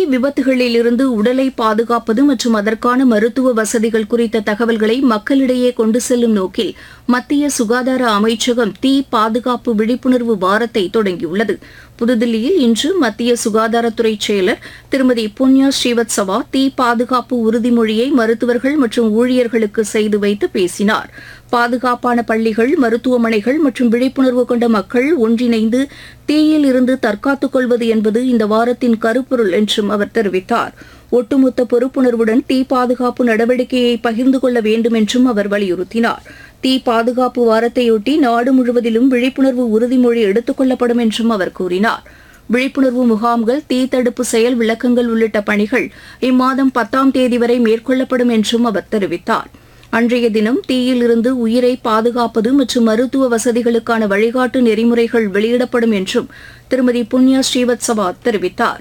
விபத்துகளில் இருந்து உடலை பாதுகாப்பது மற்றும் அதற்கான மருத்துவ வசதிகள் குறித்த தகவல்களை மக்களிடையே கொண்டு செல்லும் நோக்கில் மத்திய சுகாதார அமைச்சகம் தீ பாதுகாப்பு விழிப்புணர்வு வாரத்தை தொடங்கியுள்ளது புதுதில்லியில் இன்று மத்திய சுகாதாரத்துறை செயலர் திருமதி புண்ணியா ஸ்ரீவத்சவா தீ பாதுகாப்பு உறுதிமொழியை மருத்துவர்கள் மற்றும் ஊழியர்களுக்கு செய்து வைத்து பேசினார் பாதுகாப்பான பள்ளிகள் மருத்துவமனைகள் மற்றும் விழிப்புணர்வு கொண்ட மக்கள் ஒன்றிணைந்து தீயில் இருந்து தற்காத்துக் கொள்வது என்பது இந்த வாரத்தின் கருப்பொருள் என்றும் அவர் தெரிவித்தார் ஒட்டுமொத்த பொறுப்புணர்வுடன் தீ பாதுகாப்பு நடவடிக்கையை பகிர்ந்து கொள்ள வேண்டும் என்றும் அவர் வலியுறுத்தினார் தீ பாதுகாப்பு வாரத்தையொட்டி நாடு முழுவதிலும் விழிப்புணர்வு உறுதிமொழி எடுத்துக் கொள்ளப்படும் என்றும் அவர் கூறினார் விழிப்புணர்வு முகாம்கள் தீ தடுப்பு செயல் விளக்கங்கள் உள்ளிட்ட பணிகள் இம்மாதம் பத்தாம் தேதி வரை மேற்கொள்ளப்படும் என்றும் அவர் தெரிவித்தார் அன்றைய தினம் தீயில் இருந்து உயிரை பாதுகாப்பது மற்றும் மருத்துவ வசதிகளுக்கான வழிகாட்டு நெறிமுறைகள் வெளியிடப்படும் என்றும் திருமதி புண்ணியா ஸ்ரீவத்சவா தெரிவித்தார்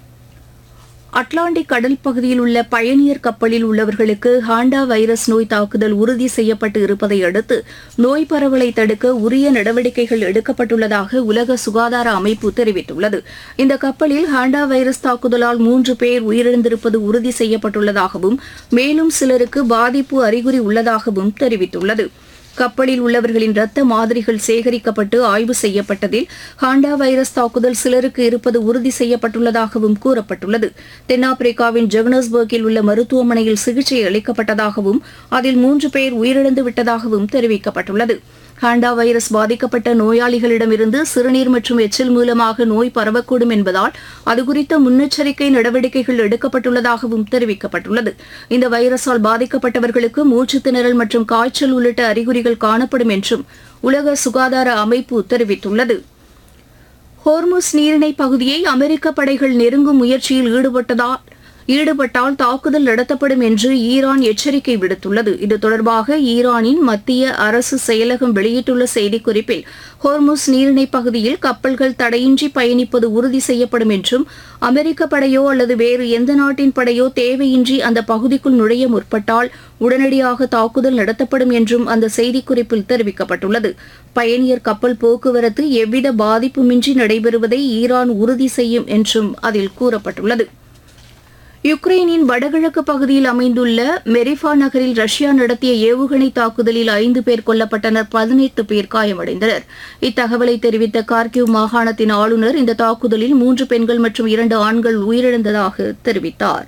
அட்லாண்டிக் கடல் பகுதியில் உள்ள பயணியர் கப்பலில் உள்ளவர்களுக்கு ஹாண்டா வைரஸ் நோய் தாக்குதல் உறுதி செய்யப்பட்டு இருப்பதை அடுத்து நோய் பரவலை தடுக்க உரிய நடவடிக்கைகள் எடுக்கப்பட்டுள்ளதாக உலக சுகாதார அமைப்பு தெரிவித்துள்ளது இந்த கப்பலில் ஹாண்டா வைரஸ் தாக்குதலால் மூன்று பேர் உயிரிழந்திருப்பது உறுதி செய்யப்பட்டுள்ளதாகவும் மேலும் சிலருக்கு பாதிப்பு அறிகுறி உள்ளதாகவும் தெரிவித்துள்ளது கப்பலில் உள்ளவர்களின் ரத்த மாதிரிகள் சேகரிக்கப்பட்டு ஆய்வு செய்யப்பட்டதில் ஹாண்டா வைரஸ் தாக்குதல் சிலருக்கு இருப்பது உறுதி செய்யப்பட்டுள்ளதாகவும் கூறப்பட்டுள்ளது தென்னாப்பிரிக்காவின் ஜெகனஸ்பர்கில் உள்ள மருத்துவமனையில் சிகிச்சை அளிக்கப்பட்டதாகவும் அதில் மூன்று பேர் உயிரிழந்து விட்டதாகவும் தெரிவிக்கப்பட்டுள்ளது ஹாண்டா வைரஸ் பாதிக்கப்பட்ட நோயாளிகளிடமிருந்து சிறுநீர் மற்றும் எச்சில் மூலமாக நோய் பரவக்கூடும் என்பதால் அதுகுறித்த முன்னெச்சரிக்கை நடவடிக்கைகள் எடுக்கப்பட்டுள்ளதாகவும் தெரிவிக்கப்பட்டுள்ளது இந்த வைரஸால் பாதிக்கப்பட்டவர்களுக்கு மூச்சுத் திணறல் மற்றும் காய்ச்சல் உள்ளிட்ட அறிகுறிகள் காணப்படும் என்றும் உலக சுகாதார அமைப்பு தெரிவித்துள்ளது ஹோர்முஸ் நீரிணை பகுதியை அமெரிக்க படைகள் நெருங்கும் முயற்சியில் ஈடுபட்டதால் ஈடுபட்டால் தாக்குதல் நடத்தப்படும் என்று ஈரான் எச்சரிக்கை விடுத்துள்ளது இது தொடர்பாக ஈரானின் மத்திய அரசு செயலகம் வெளியிட்டுள்ள செய்திக்குறிப்பில் ஹோர்முஸ் நீரிணை பகுதியில் கப்பல்கள் தடையின்றி பயணிப்பது உறுதி செய்யப்படும் என்றும் அமெரிக்க படையோ அல்லது வேறு எந்த நாட்டின் படையோ தேவையின்றி அந்த பகுதிக்குள் நுழைய முற்பட்டால் உடனடியாக தாக்குதல் நடத்தப்படும் என்றும் அந்த செய்திக்குறிப்பில் தெரிவிக்கப்பட்டுள்ளது பயணியர் கப்பல் போக்குவரத்து எவ்வித பாதிப்புமின்றி நடைபெறுவதை ஈரான் உறுதி செய்யும் என்றும் அதில் கூறப்பட்டுள்ளது யுக்ரைனின் வடகிழக்கு பகுதியில் அமைந்துள்ள மெரிஃபா நகரில் ரஷ்யா நடத்திய ஏவுகணை தாக்குதலில் ஐந்து பேர் கொல்லப்பட்டனர் பதினெட்டு பேர் காயமடைந்தனர் இத்தகவலை தெரிவித்த கார்கிவ் மாகாணத்தின் ஆளுநர் இந்த தாக்குதலில் மூன்று பெண்கள் மற்றும் இரண்டு ஆண்கள் உயிரிழந்ததாக தெரிவித்தார்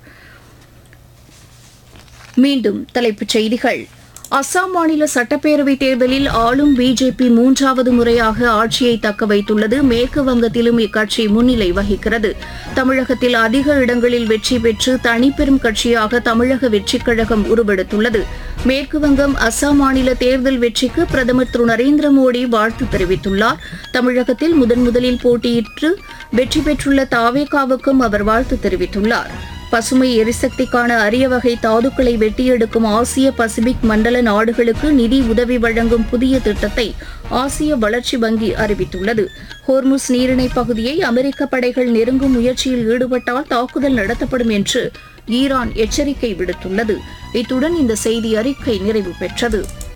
மீண்டும் தலைப்புச் செய்திகள் அஸ்ஸாம் மாநில சட்டப்பேரவைத் தேர்தலில் ஆளும் பிஜேபி மூன்றாவது முறையாக ஆட்சியை தக்க வைத்துள்ளது மேற்கு வங்கத்திலும் இக்கட்சி முன்னிலை வகிக்கிறது தமிழகத்தில் அதிக இடங்களில் வெற்றி பெற்று தனிப்பெரும் கட்சியாக தமிழக வெற்றிக் கழகம் உருவெடுத்துள்ளது மேற்கு வங்கம் அஸ்ஸாம் மாநில தேர்தல் வெற்றிக்கு பிரதமர் திரு நரேந்திர மோடி வாழ்த்து தெரிவித்துள்ளார் தமிழகத்தில் முதன் முதலில் போட்டியிட்டு வெற்றி பெற்றுள்ள தாவேகாவுக்கும் அவர் வாழ்த்து தெரிவித்துள்ளார் பசுமை எரிசக்திக்கான அரிய வகை தாதுக்களை வெட்டியெடுக்கும் ஆசிய பசிபிக் மண்டல நாடுகளுக்கு நிதி உதவி வழங்கும் புதிய திட்டத்தை ஆசிய வளர்ச்சி வங்கி அறிவித்துள்ளது ஹோர்முஸ் நீரிணை பகுதியை அமெரிக்க படைகள் நெருங்கும் முயற்சியில் ஈடுபட்டால் தாக்குதல் நடத்தப்படும் என்று ஈரான் எச்சரிக்கை விடுத்துள்ளது இத்துடன் இந்த செய்தி அறிக்கை நிறைவு பெற்றது